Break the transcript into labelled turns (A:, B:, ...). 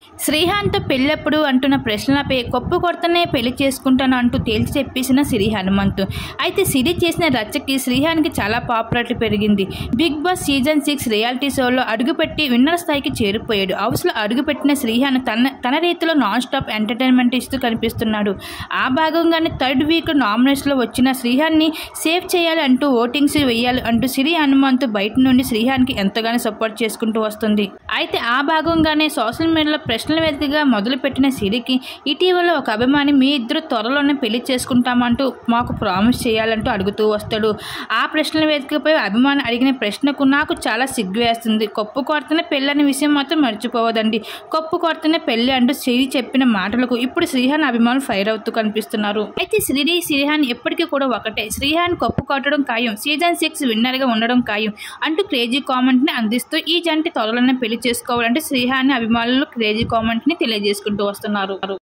A: శ్రీహాన్తో పెళ్ళెప్పుడు అంటున్న ప్రశ్నలపై కొప్పు కొడతనే పెళ్లి చేసుకుంటాను అంటూ తేల్చి చెప్పేసిన సిరి హనుమంతు అయితే సిరి చేసిన రచ్చకి శ్రీహాన్కి చాలా పాపులారిటీ పెరిగింది Bigg Boss season six reality షోలో అడుగుపెట్టి విన్నర్ స్థాయికి చేరిపోయాడు హౌస్లో అడుగుపెట్టిన శ్రీహాన్ తన తన రీతిలో నాన్ స్టాప్ ఎంటర్టైన్మెంట్ ఇస్తూ కనిపిస్తున్నాడు ఆ భాగంగానే థర్డ్ వీక్ నామినేషన్లో వచ్చిన శ్రీహాన్ని సేవ్ చేయాలి అంటూ ఓటింగ్స్ వేయాలి అంటూ సిరి హనుమంతు బయట నుండి శ్రీహాన్కి ఎంతగానో సపోర్ట్ చేసుకుంటూ వస్తుంది అయితే ఆ భాగంగానే సోషల్ మీడియాలో ప్రశ్నల వేదికగా మొదలుపెట్టిన సిరికి ఇటీవల ఒక అభిమాని మీ ఇద్దరు త్వరలోనే పెళ్లి చేసుకుంటామంటూ మాకు ప్రామిస్ చేయాలంటూ అడుగుతూ వస్తాడు ఆ ప్రశ్నల వేదికపై అభిమాని అడిగిన ప్రశ్నకు నాకు చాలా సిగ్గు వేస్తుంది కొప్పు కొరతనే పెళ్ళి అనే విషయం మాత్రం మర్చిపోవదండి కొప్పు కొరతనే పెళ్లి అంటూ శ్రీ చెప్పిన మాటలకు ఇప్పుడు శ్రీహాన్ అభిమానులు ఫైర్ అవుతూ కనిపిస్తున్నారు అయితే శ్రీని శ్రీహాన్ ఎప్పటికీ కూడా ఒకటే శ్రీహాన్ కొప్పు కొట్టడం ఖాయం సీజన్ సిక్స్ విన్నర్గా ఉండడం ఖాయం అంటూ క్రేజీ కామెంట్ని అందిస్తూ ఈ జంట త్వరలోనే పెళ్లి చేసుకోవాలంటే శ్రీహాన్ అభిమానులు క్రేజీ కామెంట్ని తెలియజేసుకుంటూ వస్తున్నారు